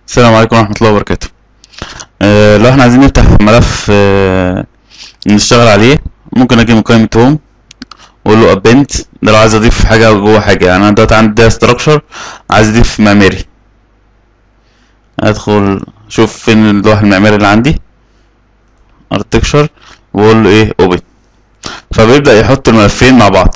السلام عليكم ورحمة الله وبركاته آه لو احنا عايزين نفتح ملف آه نشتغل عليه ممكن اجي من قائمة هوم واقول له ابنت ده لو عايز اضيف حاجة جوه حاجة يعني انا دلوقتي عندي ده ستراكشر عايز اضيف معماري ادخل شوف فين اللوح المعماري اللي عندي ارتكشر واقول له ايه اوبن فبيبدأ يحط الملفين مع بعض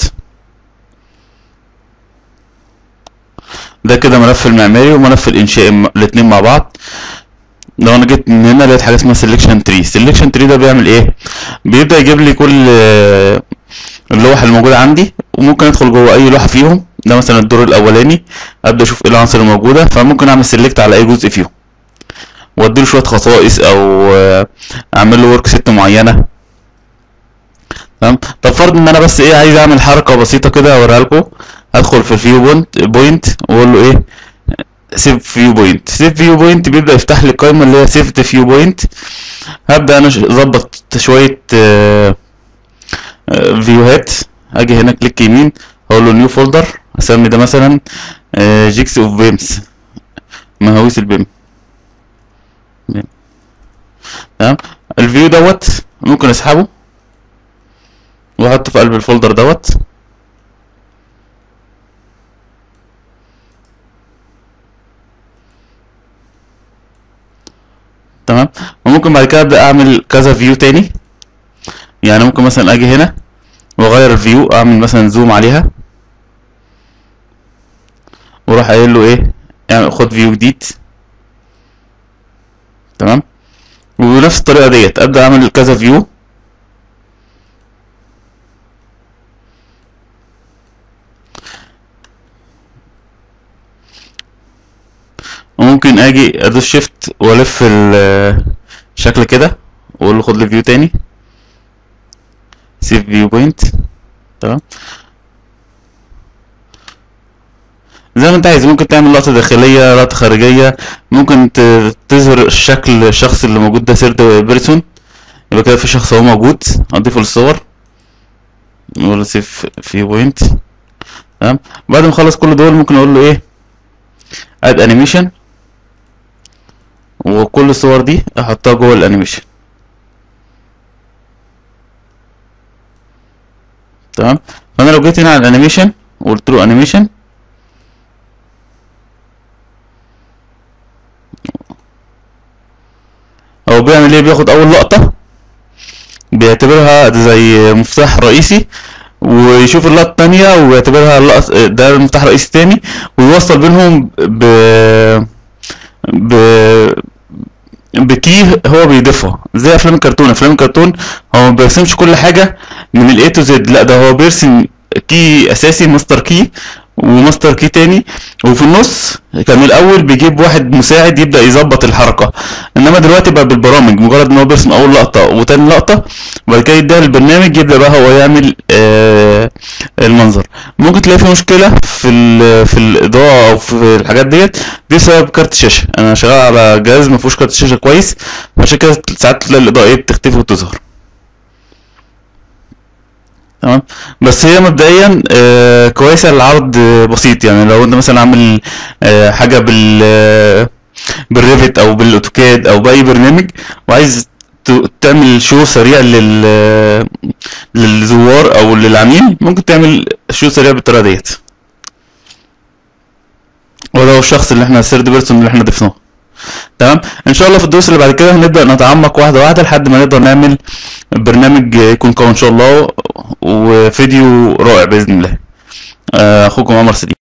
ده كده ملف المعماري وملف الانشائي م- الاتنين مع بعض لو انا جيت من هنا لقيت حاجه اسمها سelection tree selection tree ده بيعمل ايه بيبدا يجيب لي كل آه، اللوح الموجوده عندي وممكن ادخل جوه اي لوحه فيهم ده مثلا الدور الاولاني ابدا اشوف ايه العناصر الموجوده فممكن اعمل سيلكت على اي جزء فيهم واديله شويه خصائص او آه، اعمل له ورك ست معينه تمام طب فرض ان انا بس ايه عايز اعمل حركه بسيطه كده اوريها لكم هدخل في الفيو بوينت بوينت واقول له ايه سيف فيو بوينت سيف فيو بوينت بيبدا يفتح لي القائمه اللي هي سيفت فيو بوينت هبدا انا ش- اظبط شويه آه، آه، فيوهات اجي هنا كليك يمين اقول له نيو فولدر اسمي ده مثلا جيكس اوف بيمز مهاويس البيم بيم. تمام الفيو دوت ممكن اسحبه واحطه في قلب الفولدر دوت تمام وممكن بعد كده ابدا اعمل كذا فيو تاني يعني ممكن مثلا اجي هنا واغير الفيو اعمل مثلا زوم عليها واروح قايل له ايه يعني خد فيو جديد تمام وبنفس الطريقه ديت ابدا اعمل كذا فيو وممكن اجي ادوس شيفت والف ال- الشكل كده واقول له خد لي فيو تاني سيف فيو بوينت تمام زي ما انت عايز ممكن تعمل لقطة داخلية لقطة خارجية ممكن ت- تظهر الشكل الشخص اللي موجود ده سيرد بيرسون يبقى كده في شخص هو موجود اضيفه للصور نقول له سيف فيو بوينت تمام بعد ما اخلص كل دول ممكن اقول له ايه اد انيميشن وكل الصور دي احطها جوه الانيميشن تمام فانا لو جيت هنا على الانيميشن وقلت له انيميشن هو بيعمل ايه بياخد اول لقطة بيعتبرها زي مفتاح رئيسي ويشوف اللقطة التانية ويعتبرها اللقطة ده المفتاح الرئيسي التاني ويوصل بينهم ب ب بكي هو بيضيفها زي افلام الكرتون افلام الكرتون هو ما بيرسمش كل حاجه من الاي تو زد لا ده هو بيرسم كي اساسي ماستر كي وماستر كي تاني وفي النص كان من الاول بيجيب واحد مساعد يبدا يظبط الحركه انما دلوقتي بقى بالبرامج مجرد ان هو بيرسم اول لقطه وتاني لقطه وبعد كده يديها للبرنامج يبدا بقى هو يعمل آه المنظر ممكن تلاقي في مشكله في ال- في الاضاءه او في الحاجات ديت دي بسبب كارت الشاشه انا شغال على جهاز ما فيهوش كارت شاشه كويس عشان كده ساعات تلاقي الاضاءه ايه بتختفي وتظهر تمام بس هي مبدئيا آه كويسه للعرض آه، بسيط يعني لو انت مثلا عامل آه حاجه بال آه، بالريفت او بالاوتوكاد او باي برنامج وعايز ت- تعمل شو سريع لل آه، للزوار او للعميل ممكن تعمل شو سريع بالطريقه ديت وده هو الشخص اللي احنا السيرد بيرسون اللي احنا ضفناه تمام ان شاء الله في الدروس اللي بعد كده هنبدا نتعمق واحده واحده لحد ما نقدر نعمل برنامج يكون قوي ان شاء الله وفيديو رائع باذن الله آه، اخوكم عمر سليم